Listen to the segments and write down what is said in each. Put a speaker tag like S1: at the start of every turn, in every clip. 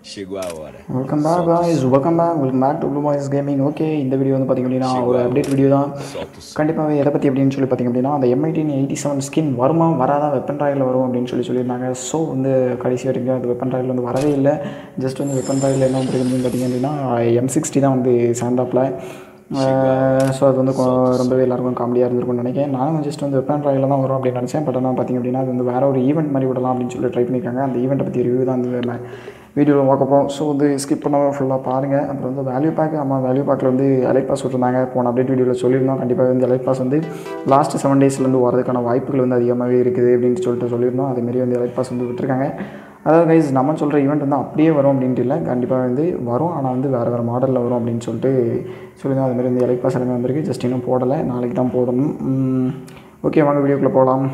S1: Chegou a hora.
S2: Welcome back guys welcome back welcome back to Blue Boys Gaming okay இந்த video வந்து பார்த்திங்க அப்படின்னா ஒரு update video தான்
S1: Solta o som.
S2: கண்டிப்பாக எதை பற்றி அப்படின்னு சொல்லி பார்த்திங்க அப்படின்னா அந்த எம்ஐடின் எயிட்டி செவன் ஸ்கின் வருமா வராதா வெப்பன் ராயில் வரும் அப்படின்னு சொல்லி சொல்லியிருந்தாங்க ஸோ வந்து கடைசி வரைக்கும் அது வெப்பன் ராயில் வந்து வரவே இல்லை ஜஸ்ட் வந்து வெப்பன் ராயில் என்ன வந்துருக்குன்னு பார்த்திங்க அப்படின்னா எம் சிக்ஸ்டி தான் வந்து சேர்ந்தாப்பில் ஸோ அது வந்து கொ- ரொம்பவே எல்லாருக்கும் காமெடியாக இருந்திருக்கும்னு நினைக்கிறேன் நானும் ஜஸ்ட் வந்து வெப்பன் ராயில் தான் வரும் அப்படின்னு நினச்சேன் பட் ஆனால் பார்த்திங்க அப்படின்னா அது வந்து வேற ஒரு ஈவெண்ட் மாதிரி விடலாம் அப்படின்னு சொல்லி ட்ரை பண்ணியிருக்காங்க அந்த ஈவெண்ட்டை பற்றி ரிவ்யூ தான் வந்து வீடியோவில் பார்க்க போகிறோம் ஸோ வந்து ஸ்கிப் பண்ணாமல் ஃபுல்லாக பாருங்கள் அப்புறம் வந்து வேல்யூ பேக் ஆமாம் வேல்யூ பேக்கில் வந்து எலைட் பாஸ் விட்டுருந்தாங்க போன அப்டேட் வீடியோவில் சொல்லியிருந்தோம் கண்டிப்பாக வந்து எலைட் பாஸ் வந்து லாஸ்ட் செவன் டேஸ்லேருந்து வரதுக்கான வாய்ப்புகள் வந்து அதிகமாகவே இருக்குது அப்படின்னு சொல்லிட்டு சொல்லியிருந்தோம் அதேமாரி வந்து எலைட் பாஸ் வந்து விட்டுருக்காங்க அதாவது கைஸ் நம்ம சொல்கிற ஈவெண்ட் வந்து அப்படியே வரும் அப்படின்ட்டு இல்லை கண்டிப்பாக வந்து வரும் ஆனால் வந்து வேறு வேறு மாடலில் வரும் அப்படின்னு சொல்லிட்டு சொல்லியிருந்தோம் அதுமாரி வந்து எலைட் பாஸ் எல்லாமே வந்திருக்கு ஜஸ்ட் இன்னும் போடலை நாளைக்கு தான் போடணும் ஓகே வாங்க வீடியோக்குள்ளே போகலாம்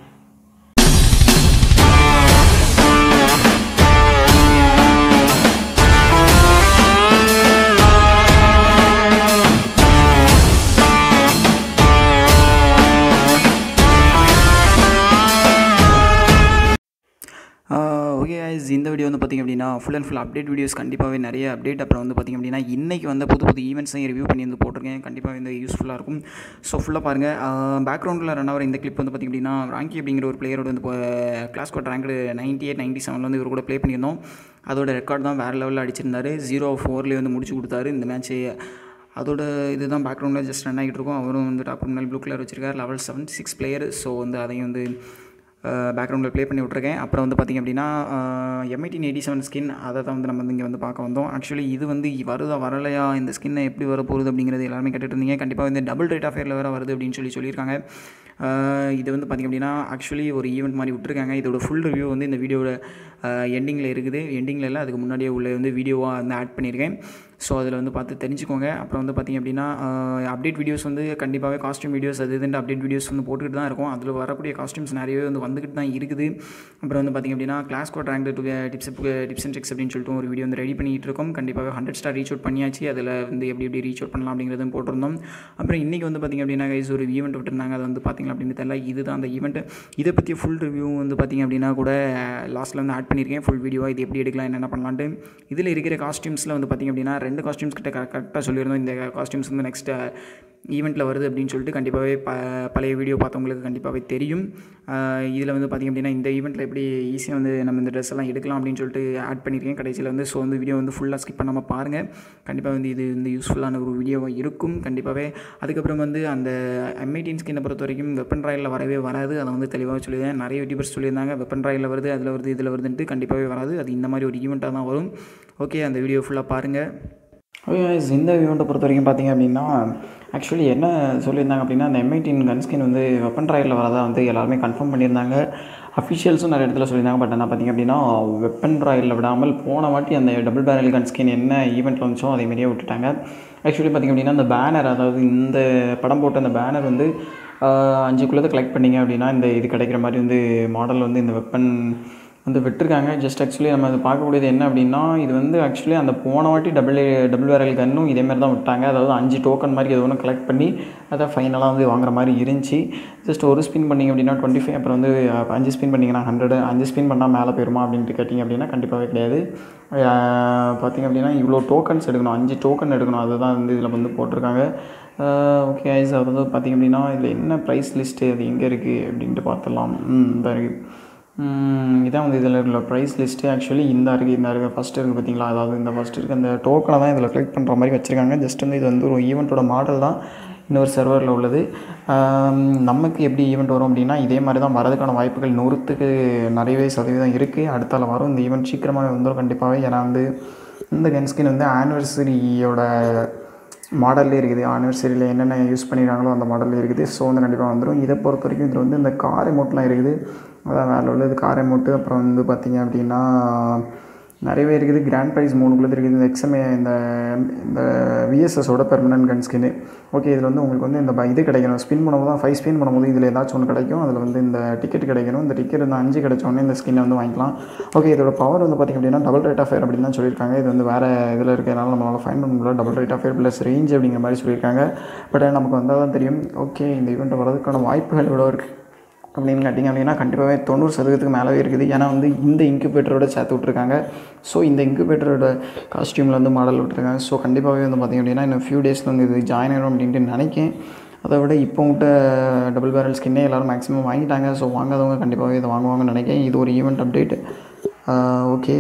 S2: ஓகே guys இந்த வீடியோ வந்து பார்த்திங்க அப்படின்னா full and full update videos கண்டிப்பாகவே நிறைய அப்டேட் அப்புறம் வந்து பார்த்திங்க அப்படின்னா இன்றைக்கி வந்து புது புது ஈவெண்ட்ஸையும் ரிவ்யூ பண்ணி வந்து போட்டிருக்கேன் கண்டிப்பாக வந்து யூஸ்ஃபுல்லாக இருக்கும் ஸோ ஃபுல்லாக பாருங்கள் பேக்ரவுண்டில் ரன் ஆகிற இந்த கிளிப் வந்து பார்த்திங்க அப்படின்னா ராங்கி அப்படிங்கிற ஒரு பிளேயரோட வந்து clash squad ranked ninety eight ninety செவனில் வந்து இவர் கூட ப்ளே பண்ணியிருந்தோம் அதோட ரெக்கார்ட் தான் வேறு லெவலில் அடிச்சிருந்தாரு ஜீரோ ஃபோர்லேயே வந்து முடிச்சு கொடுத்தாரு இந்த மேட்ச்சு அதோட இதுதான் பேக்ரவுண்டில் ஜஸ்ட் ரன் ஆகிட்டு இருக்கும் அவரும் வந்து டாப் மேல் ப்ளூ கலர் வச்சிருக்காரு level seven six player so வந்து அதையும் வந்து பேக்ரவுண்டில் ப்ளே பண்ணி விட்ருக்கேன் அப்புறம் வந்து பார்த்திங்க அப்படின்னா எம்ஐடின் எயிட்டி செவன் ஸ்கின் அதை தான் வந்து நம்ம வந்து இங்கே வந்து பார்க்க வந்தோம் ஆக்சுவலி இது வந்து வருதா வரலையா இந்த ஸ்கின்னை எப்படி வர போகுது அப்படிங்கிறது எல்லாருமே கேட்டுட்டு இருந்தீங்க கண்டிப்பாக வந்து டபுள் ரேட் ஆஃப் ஃபேரில் வேறு வருது அப்படின்னு சொல்லி சொல்லியிருக்காங்க ஆஹ் இது வந்து பார்த்திங்க அப்படின்னா ஆக்சுவலி ஒரு ஈவெண்ட் மாதிரி விட்டுருக்காங்க இதோட ஃபுல் ரிவ்யூ வந்து இந்த வீடியோட எண்டிங்கில் இருக்குது எண்டிங்கில் இல்லை அதுக்கு முன்னாடியே உள்ள வந்து வீடியோவாக வந்து ஆட் பண்ணியிருக்கேன் ஸோ அதில் வந்து பார்த்து தெரிஞ்சுக்கோங்க அப்புறம் வந்து பார்த்திங்க அப்படின்னா அப்டேட் வீடியோஸ் வந்து கண்டிப்பாகவே காஸ்டியூம் வீடியோஸ் அது இதுன்ட்டு அப்டேட் வீடியோஸ் வந்து போட்டுக்கிட்டு தான் இருக்கும் அதில் வரக்கூடிய காஸ்டியூம்ஸ் நிறையவே வந்து வந்துக்கிட்டு தான் இருக்குது அப்புறம் வந்து பார்த்திங்க அப்படின்னா clash squad rank two tips tips and tricks அப்படின்னு சொல்லிட்டு ஒரு வீடியோ வந்து ரெடி பண்ணிகிட்டு இருக்கோம் கண்டிப்பாக ஹண்ட்ரட் ஸ்டார் ரீச் அவுட் பண்ணியாச்சு அதில் வந்து எப்படி எப்படி ரீச் அவுட் பண்ணலாம் அப்படிங்கிறதும் போட்டிருந்தோம் அப்புறம் இன்றைக்கி வந்து பார்த்திங்க அப்படின்னா கைஸ் ஒரு ஈவெண்ட் விட்டுருந்தாங்க அது வந்து பார்த்திங்க அப்படின்னு தெரியல இதுதான் அந்த ஈவெண்ட் இதை பற்றி ஃபுல் ரிவ்யூ வந்து பார்த்திங்க அப்படின்னா கூட லாஸ்ட்டில் வந்து ஆட் பண்ணியிருக்கேன் ஃபுல் வீடியோ இது எப்படி எடுக்கலாம் என்னென்ன பண்ணலான்ட்டு இதில் இருக்கிற காஸ்டியூம்ஸில் வந்து பார்த்திங்க அப்படின்னா ரெண்டு காஸ்டியூம்ஸ் கிட்ட கரெக்டாக சொல்லியிருந்தோம் இந்த காஸ்டியூம்ஸ் வந்து நெக்ஸ்ட் ஈவெண்ட்டில் வருது அப்படின்னு சொல்லிட்டு கண்டிப்பாகவே ப பழைய வீடியோ பார்த்தவங்களுக்கு கண்டிப்பாகவே தெரியும் இதில் வந்து பார்த்திங்க அப்படின்னா இந்த ஈவெண்ட்டில் எப்படி ஈஸியாக வந்து நம்ம இந்த ட்ரெஸ் எல்லாம் எடுக்கலாம் அப்படின்னு சொல்லிட்டு ஆட் பண்ணியிருக்கேன் கடைசியில் வந்து ஸோ வந்து வீடியோ வந்து ஃபுல்லாக ஸ்கிப் பண்ணாமல் பாருங்கள் கண்டிப்பாக வந்து இது வந்து யூஸ்ஃபுல்லான ஒரு வீடியோவாக இருக்கும் கண்டிப்பாகவே அதுக்கப்புறம் வந்து அந்த எம்ஐடின் ஸ்கின்னை பொறுத்த வரைக்கும் வெப்பன் ராயில் வரவே வராது அதை வந்து தெளிவாக சொல்லியிருந்தேன் நிறைய யூடியூபர்ஸ் சொல்லியிருந்தாங்க வெப்பன் ராயில் வருது அதில் வருது இதில் வருதுன்ட்டு கண்டிப்பாகவே வராது அது இந்த மாதிரி ஒரு ஈவெண்ட்டாக தான் வரும் ஓகே அந்த வீடியோ ஃபுல்லாக பாருங்கள் ஓகே guys, இந்த ஈவெண்ட்டை பொறுத்த வரைக்கும் பார்த்தீங்க அப்படின்னா ஆக்சுவலி என்ன சொல்லியிருந்தாங்க அப்படின்னா அந்த எம்ஐடின் கன்ஸ்கின் வந்து வெப்பன் ராயில் வரதா வந்து எல்லாருமே கன்ஃபார்ம் பண்ணியிருந்தாங்க அஃபிஷியல்ஸும் நிறைய இடத்துல சொல்லியிருந்தாங்க பட் என்ன பார்த்தீங்க அப்படின்னா வெப்பன் ராயில் விடாமல் போன வாட்டி அந்த டபுள் பேரல் கன்ஸ்கின் என்ன ஈவெண்ட்டில் வந்துச்சோ அதே மாதிரியே விட்டுட்டாங்க ஆக்சுவலி பார்த்திங்க அப்படின்னா அந்த பேனர் அதாவது இந்த படம் போட்ட அந்த பேனர் வந்து ஆஹ், அஞ்சுக்குள்ளதை கலெக்ட் பண்ணிங்க அப்படின்னா இந்த இது கிடைக்கிற மாதிரி வந்து மாடல் வந்து இந்த வெப்பன் வந்து விட்டுருக்காங்க ஜஸ்ட் ஆக்சுவலி நம்ம அது பார்க்கக்கூடியது என்ன அப்படின்னா இது வந்து ஆக்சுவலி அந்த போன வாட்டி டபுள் டபுள் வேரல் கன்னும் இதே மாதிரி தான் விட்டாங்க அதாவது அஞ்சு டோக்கன் மாதிரி எது ஒன்று கலெக்ட் பண்ணி அதை ஃபைனலாக வந்து வாங்குற மாதிரி இருந்துச்சு ஜஸ்ட் ஒரு ஸ்பின் பண்ணிங்க அப்படின்னா டுவெண்ட்டி ஃபைவ் அப்புறம் வந்து அஹ், அஞ்சு ஸ்பின் பண்ணிங்கன்னா ஹண்ட்ரட் அஞ்சு ஸ்பின் பண்ணால் மேலே போயிருமா அப்படின்ட்டு கேட்டிங்க அப்படின்னா கண்டிப்பாகவே கிடையாது அஹ், பார்த்தீங்க அப்படின்னா இவ்வளோ டோக்கன்ஸ் எடுக்கணும் அஞ்சு டோக்கன் எடுக்கணும் அதுதான் வந்து இதில் வந்து போட்டிருக்காங்க ஓகே ஐஸ் அது வந்து பார்த்திங்க அப்படின்னா இதில் என்ன ப்ரைஸ் லிஸ்ட்டு அது எங்கே இருக்குது அப்படின்ட்டு பார்த்துடலாம் ம் இந்த இருக்குது ம், இதான் வந்து இதில் இருக்கிற ப்ரைஸ் லிஸ்ட்டு ஆக்சுவலி இந்த இருக்குது இந்த இருக்குது ஃபஸ்ட்டு இருக்குது பார்த்தீங்களா அதாவது இந்த ஃபஸ்ட்டு இருக்க அந்த டோக்கனை தான் இதில் கலெக்ட் பண்ணுற மாதிரி வச்சுருக்காங்க ஜஸ்ட் வந்து இது வந்து ஒரு ஈவெண்ட்டோட மாடல் தான் இன்னொரு சர்வரில் உள்ளது ஆம், நமக்கு எப்படி ஈவெண்ட் வரும் அப்படின்னா இதே மாதிரி தான் வரதுக்கான வாய்ப்புகள் நூறுத்துக்கு நிறையவே சதவீதம் இருக்குது அடுத்தால வரும் இந்த ஈவெண்ட் சீக்கிரமாக வந்துடும் கண்டிப்பாகவே ஏன்னா வந்து இந்த கன்ஸ்கின் வந்து ஆனிவர்சரியோட மாடல்லே இருக்குது ஆனிவர்சரியில் என்னென்ன யூஸ் பண்ணிடுறாங்களோ அந்த மாடல்லே இருக்குது ஸோ வந்து கண்டிப்பாக வந்துடும் இதை பொறுத்த வரைக்கும் இதில் வந்து இந்த கார் எமௌண்ட்லாம் இருக்குது அதான் வேலை உள்ளது கார் எமௌண்ட்டு அப்புறம் வந்து பார்த்திங்க அப்படின்னா நிறையவே இருக்குது கிராண்ட் ப்ரைஸ் மூணுக்குள்ளது இருக்குது இந்த எக்ஸ்எம்ஏ இந்த இந்த விஎஸ்எஸோட பெர்மனன்ட் கன் ஸ்கின்னு ஓகே இதில் வந்து உங்களுக்கு வந்து இந்த ப- இது கிடைக்கணும் ஸ்பின் பண்ணும்போது தான் ஃபைவ் ஸ்பின் பண்ணும்போது இதில் ஏதாச்சும் ஒன்று கிடைக்கும் அதில் வந்து இந்த டிக்கெட் கிடைக்கணும் இந்த டிக்கெட் இந்த அஞ்சு கிடைச்சோடனே இந்த ஸ்கின்னை வந்து வாங்கிக்கலாம் ஓகே இதோட பவர் வந்து பார்த்திங்க அப்படின்னா டபுள் ரேட் ஆஃப் ஃபேர் அப்படின்னு தான் சொல்லியிருக்காங்க இது வந்து வேறு இதில் இருக்கிறதுனால நம்மளால் ஃபைன் பண்ண முடியல double rate of fire plus range அப்படிங்கிற மாதிரி சொல்லியிருக்காங்க பட் நமக்கு வந்தால் தான் தெரியும் ஓகே இந்த ஈவெண்ட்டை வரதுக்கான வாய்ப்புகள் இவ்வளோ இருக்குது அப்படின்னு கேட்டிங்க அப்படின்னா கண்டிப்பாகவே தொண்ணூறு சதவீதத்துக்கு மேலே இருக்குது ஏன்னா வந்து இந்த இன்குபேட்டரோட சேர்த்து விட்ருக்காங்க ஸோ இந்த இன்குபேட்டரோட காஸ்டியூமில் வந்து மாடல் விட்ருக்காங்க ஸோ கண்டிப்பாகவே வந்து பார்த்திங்க அப்படின்னா இன்னும் ஃபியூ டேஸில் வந்து இது ஜாயின் ஆகிடும் அப்படின்ட்டு நினைக்கிறேன் அதை விட இப்போ விட்ட டபுள் பேரல் ஸ்கின்னே எல்லோரும் மேக்ஸிமம் வாங்கிட்டாங்க ஸோ வாங்காதவங்க கண்டிப்பாகவே இதை வாங்குவாங்கன்னு நினைக்கிறேன் இது ஒரு ஈவெண்ட் அப்டேட் ஓகே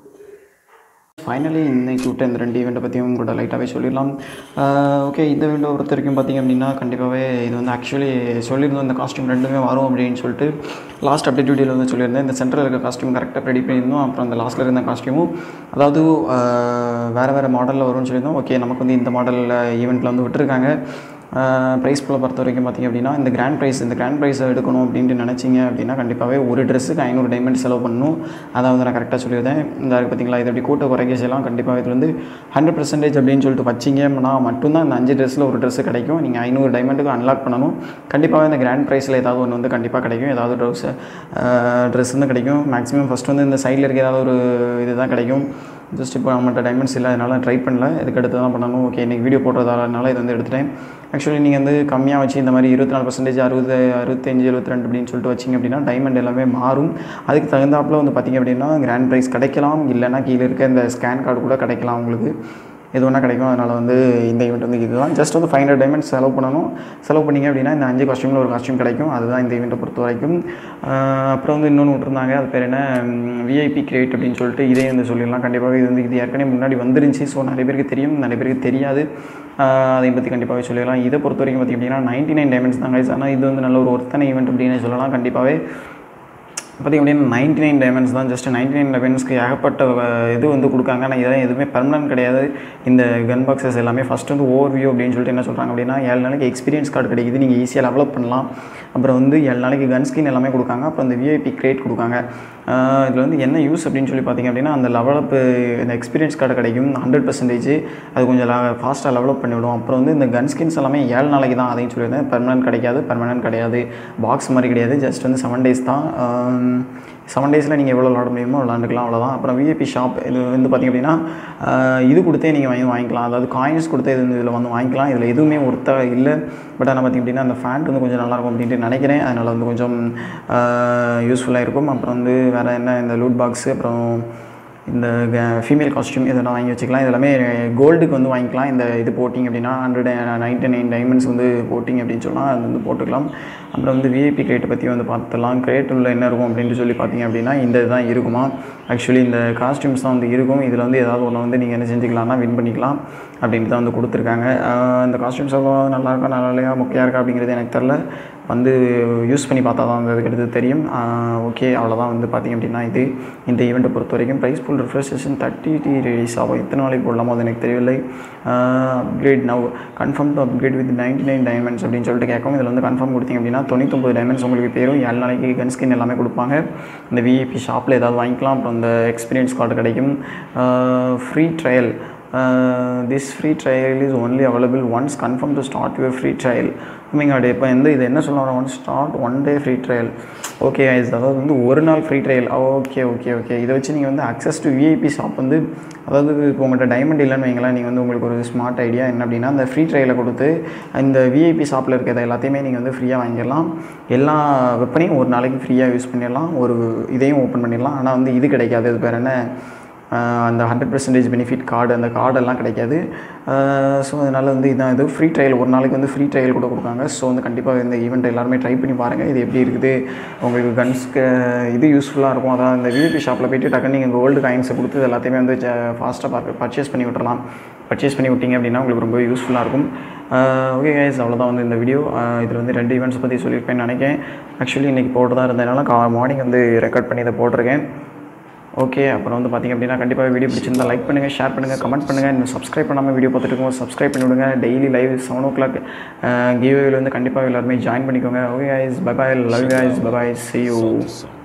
S2: ஃபைனலி இன்னைக்கு விட்ட இந்த ரெண்டு ஈவெண்ட்டை பற்றியும் கூட லைட்டாகவே சொல்லிடலாம் ஓகே இந்த ஈவெண்ட்டை பொறுத்த வரைக்கும் பார்த்திங்க அப்படின்னா கண்டிப்பாகவே இது வந்து ஆக்சுவலி சொல்லியிருந்தோம் இந்த காஸ்டியூம் ரெண்டுமே வரும் அப்படின்னு சொல்லிட்டு லாஸ்ட் அப்டேட் வீடியோவில் வந்து சொல்லியிருந்தேன் இந்த சென்டரில் இருக்க காஸ்டியூம் கரெக்டாக ரெடி பண்ணியிருந்தோம் அப்புறம் அந்த லாஸ்ட்டில் இருந்த காஸ்டியூமும் அதாவது வேறு வேறு மாடலில் வரும்னு சொல்லியிருந்தோம் ஓகே நமக்கு வந்து இந்த மாடலில் ஈவெண்ட்டில் வந்து விட்டுருக்காங்க ப்ரைஸ் போல் பொறுத்த வரைக்கும் பார்த்திங்க அப்படின்னா இந்த கிராண்ட் ப்ரைஸ் இந்த கிராண்ட் ப்ரைஸை எடுக்கணும் அப்படின்ட்டு நினச்சிங்க அப்படின்னா கண்டிப்பாகவே ஒரு ட்ரெஸ்ஸுக்கு ஐநூறு டைமண்ட் செலவு பண்ணணும் அதை வந்து நான் கரெக்டாக சொல்லியிருந்தேன் இந்த பார்த்தீங்களா இது எப்படி கூட்ட குறைக்க செய்யலாம் கண்டிப்பாக இது வந்து ஹண்ட்ரட் பர்சன்டேஜ் அப்படின்னு சொல்லிட்டு வச்சிங்கன்னா மட்டும்தான் இந்த அஞ்சு ட்ரெஸ்ஸில் ஒரு ட்ரெஸ்ஸு கிடைக்கும் நீங்கள் ஐநூறு டைமண்டுக்கு அன்லாக் பண்ணணும் கண்டிப்பாக இந்த கிராண்ட் ப்ரைஸில் ஏதாவது ஒன்று வந்து கண்டிப்பாக கிடைக்கும் ஏதாவது ட்ரெஸ் ட்ரெஸ் வந்து கிடைக்கும் மேக்ஸிமம் ஃபஸ்ட் வந்து இந்த சைடில் இருக்க ஏதாவது ஒரு இது தான் கிடைக்கும் ஜஸ்ட் இப்போ நம்மகிட்ட டைமண்ட்ஸ் இல்லை அதனால் ட்ரை பண்ணல இதுக்கு அடுத்து தான் பண்ணணும் ஓகே இன்றைக்கி வீடியோ போடுறதால இது வந்து எடுத்துட்டேன் ஆக்சுவலி நீங்கள் வந்து கம்மியாக வச்சு இந்த மாதிரி இருபத்தி நாலு பர்சன்டேஜ் அறுபது அறுபத்தஞ்சு எழுபத்தி ரெண்டு அப்படின்னு சொல்லிட்டு வச்சிங்க அப்படின்னா டைமண்ட் எல்லாமே மாறும் அதுக்கு தகுந்தாப்பில் வந்து பார்த்திங்க அப்படின்னா கிராண்ட் ப்ரைஸ் கிடைக்கலாம் இல்லைனா கீழே இருக்க இந்த ஸ்கேன் கார்டு கூட கிடைக்கலாம் உங்களுக்கு எது வேணால் கிடைக்கும் அதனால் வந்து இந்த ஈவெண்ட் வந்து இதுதான் ஜஸ்ட் வந்து ஃபைவ் ஹண்ட்ரட் டைமண்ட்ஸ் செலவு பண்ணணும் செலவு பண்ணிங்க அப்படின்னா இந்த அஞ்சு காஸ்டியூமில் ஒரு காஸ்டியூம் கிடைக்கும் அதுதான் இந்த ஈவெண்ட்டை பொறுத்த வரைக்கும் அப்புறம் வந்து இன்னொன்று விட்டுருந்தாங்க அது பேர் என்ன விஐபி கிரியேட் அப்படின்னு சொல்லிட்டு இதே வந்து சொல்லிடலாம் கண்டிப்பாக இது வந்து இது ஏற்கனவே முன்னாடி வந்துருந்துச்சு ஸோ நிறைய பேருக்கு தெரியும் நிறைய பேருக்கு தெரியாது அதை பற்றி கண்டிப்பாகவே சொல்லிடலாம் இதை பொறுத்த வரைக்கும் பார்த்திங்க அப்படின்னா நைன்ட்டி நைன் டைமண்ட்ஸ் தாங்க ஆனால் இது வந்து நல்ல ஒரு ஒருத்தனை ஈவெண்ட் அப்படின்னு சொல்லலாம் கண்டிப்பாகவே பார்த்திங்க அப்படின்னா நைன்ட்டி நைன் டைமண்ட்ஸ் தான் ஜஸ்ட் நைன்ட்டி நைன் டைமண்ட்ஸ்க்கு ஏகப்பட்ட இது வந்து கொடுக்காங்க ஆனால் இதெல்லாம் எதுவுமே பர்மனன்ட் கிடையாது இந்த கன் பாக்ஸஸ் எல்லாமே ஃபஸ்ட் வந்து ஓவர் வியூ அப்படின்னு சொல்லிட்டு என்ன சொல்கிறாங்க அப்படின்னா ஏழு நாளைக்கு எக்ஸ்பீரியன்ஸ் கார்டு கிடைக்குது நீங்கள் ஈஸியாக டெவலப் பண்ணலாம் அப்புறம் வந்து ஏழு நாளைக்கு கன் ஸ்கின் எல்லாமே கொடுக்காங்க அப்புறம் இந்த விஐபி கிரேட் கொடுக்காங்க இதில் வந்து என்ன யூஸ் அப்படின்னு சொல்லி பார்த்திங்க அப்படின்னா அந்த லெவலப்பு இந்த எக்ஸ்பீரியன்ஸ் கார்டு கிடைக்கும் ஹண்ட்ரட் பர்சன்டேஜ் அது கொஞ்சம் ஃபாஸ்ட்டாக டெவலப் பண்ணிவிடும் அப்புறம் வந்து இந்த கன் ஸ்கின்ஸ் எல்லாமே ஏழு நாளைக்கு தான் அதையும் சொல்லியிருந்தேன் பெர்மனன்ட் கிடைக்காது பெர்மனன்ட் கிடையாது பாக்ஸ் மாதிரி கிடையாது ஜஸ்ட் வந்து செவன் டேஸ் தான் செவன் டேஸில் நீங்கள் எவ்வளோ விளாட முடியுமோ விளாண்டுக்கலாம் அவ்வளோதான் அப்புறம் விஐபி ஷாப் இது வந்து பார்த்திங்க அப்படின்னா இது கொடுத்தே நீங்கள் வாங்கி வாங்கிக்கலாம் அதாவது காயின்ஸ் கொடுத்தே இது இதில் வந்து வாங்கிக்கலாம் இதில் எதுவுமே ஒருத்த இல்லை பட் ஆனால் பார்த்திங்க அப்படின்னா அந்த ஃபேண்ட் வந்து கொஞ்சம் நல்லாயிருக்கும் அப்படின்ட்டு நினைக்கிறேன் அதனால் வந்து கொஞ்சம் யூஸ்ஃபுல்லாக இருக்கும் அப்புறம் வந்து வேறு என்ன இந்த லூட் பாக்ஸு அப்புறம் இந்த ஃபீமேல் காஸ்டியூம் இதெல்லாம் வாங்கி வச்சுக்கலாம் இதெல்லாமே கோல்டுக்கு வந்து வாங்கிக்கலாம் இந்த இது போட்டிங்க அப்படின்னா ஹண்ட்ரட் நைன்டி நைன் டைமண்ட்ஸ் வந்து போட்டிங்க அப்படின்னு சொன்னால் அது வந்து போட்டுக்கலாம் அப்புறம் வந்து விஐபி கிரேட்டை பற்றி வந்து பார்த்துலாம் கிரேட் உள்ள என்ன இருக்கும் அப்படின்ட்டு சொல்லி பார்த்தீங்க அப்படின்னா இந்த இதுதான் இருக்குமா ஆக்சுவலி இந்த காஸ்டியூம்ஸ் தான் வந்து இருக்கும் இதில் வந்து ஏதாவது ஒன்று வந்து நீங்கள் என்ன செஞ்சுக்கலாம்னா வின் பண்ணிக்கலாம் அப்படின்ட்டு தான் வந்து கொடுத்துருக்காங்க இந்த காஸ்டியூம்ஸ் எல்லாம் நல்லா இருக்கா நல்லா இல்லையா முக்கியம் இருக்கா அப்படிங்கிறது எனக்கு தெரில வந்து யூஸ் பண்ணி பார்த்தா தான் வந்து அதுக்கு அடுத்து தெரியும் ஓகே அவ்வளோதான் வந்து பார்த்திங்க அப்படின்னா இது இந்த ஈவெண்ட்டை பொறுத்த வரைக்கும் ப்ரைஸ் ஃபுல் ரிஃப்ரெஷன் தேர்ட்டி டி ரிலீஸ் ஆகும் எத்தனை நாளைக்கு போடலாமோ அது எனக்கு தெரியவில்லை upgrade now confirm to upgrade with ninety nine diamonds அப்படின்னு சொல்லிட்டு கேட்கும் இதில் வந்து கன்ஃபார்ம் கொடுத்தீங்க அப்படின்னா தொண்ணூத்தொம்பது டைமண்ட்ஸ் உங்களுக்கு பேரும் ஏழு நாளைக்கு கன் ஸ்கின் எல்லாமே கொடுப்பாங்க இந்த விஐபி ஷாப்பில் ஏதாவது வாங்கிக்கலாம் அப்புறம் இந்த எக்ஸ்பீரியன்ஸ் கார்டு கிடைக்கும் free trial this free trial is only available once confirm to start your free trial உண்மைங்காடு இப்போ வந்து இது என்ன சொல்ல one start one day free trial okay guys அதாவது வந்து ஒரு நாள் free trial okay okay okay இதை வச்சு நீங்கள் வந்து அக்சஸ் டு விஐபி ஷாப் வந்து அதாவது இப்போ உங்கள்கிட்ட டைமண்ட் இல்லைன்னு வைங்களேன் நீங்கள் வந்து உங்களுக்கு ஒரு ஸ்மார்ட் ஐடியா என்ன அப்படின்னா அந்த ஃப்ரீ ட்ரையலை கொடுத்து இந்த விஐபி ஷாப்பில் இருக்கிறத எல்லாத்தையுமே நீங்கள் வந்து ஃப்ரீயாக வாங்கிடலாம் எல்லா வெப்பனையும் ஒரு நாளைக்கு ஃப்ரீயாக யூஸ் பண்ணிடலாம் ஒரு இதையும் ஓப்பன் பண்ணிடலாம் ஆனால் வந்து இது கிடைக்காது அது பேர் என்ன அந்த ஹண்ட்ரட் பர்சன்டேஜ் பெனிஃபிட் கார்டு அந்த கார்டெல்லாம் கிடைக்காது ஸோ அதனால் வந்து இதான் இது ஃப்ரீ ட்ரையல் ஒரு நாளைக்கு வந்து ஃப்ரீ ட்ரையல் கூட கொடுக்காங்க ஸோ வந்து கண்டிப்பாக இந்த ஈவெண்ட் எல்லாருமே ட்ரை பண்ணி பாருங்கள் இது எப்படி இருக்குது உங்களுக்கு கன்ஸ்க்கு இது யூஸ்ஃபுல்லாக இருக்கும் அதான் இந்த விஐபி ஷாப்பில் போய்ட்டு டக்குன்னு நீங்கள் கோல்டு காயின்ஸை கொடுத்து இது எல்லாத்தையுமே வந்து ஃபாஸ்ட்டாக பார்க்க பர்ச்சேஸ் பண்ணி விட்டுறலாம் பர்ச்சேஸ் பண்ணி விட்டிங்க அப்படின்னா உங்களுக்கு ரொம்ப யூஸ்ஃபுல்லாக இருக்கும் ஓகே கைஸ் அவ்வளோதான் வந்து இந்த வீடியோ இதில் வந்து ரெண்டு ஈவெண்ட்ஸ் பற்றி சொல்லியிருப்பேன்னு நினைக்கிறேன் ஆக்சுவலி இன்றைக்கி போட்டு இருந்ததுனால கா மார்னிங் வந்து ரெக்கார்ட் பண்ணி இதை போட்டிருக்கேன் ஓகே அப்புறம் வந்து பார்த்திங்க அப்படின்னா கண்டிப்பாக வீடியோ பிடிச்சிருந்தா லைக் பண்ணுங்கள் ஷேர் பண்ணுங்கள் கமெண்ட் பண்ணுங்கள் இன்னும் சப்ஸ்கிரைப் பண்ணாமல் வீடியோ பார்த்துட்டு இருக்கோம் சப்ஸ்கிரைப் பண்ணி விடுங்க daily live seven o'clock கிவ்வேவில் வந்து கண்டிப்பாக எல்லாருமே ஜாயின் பண்ணிக்கோங்க okay guys bye bye love guys bye bye see you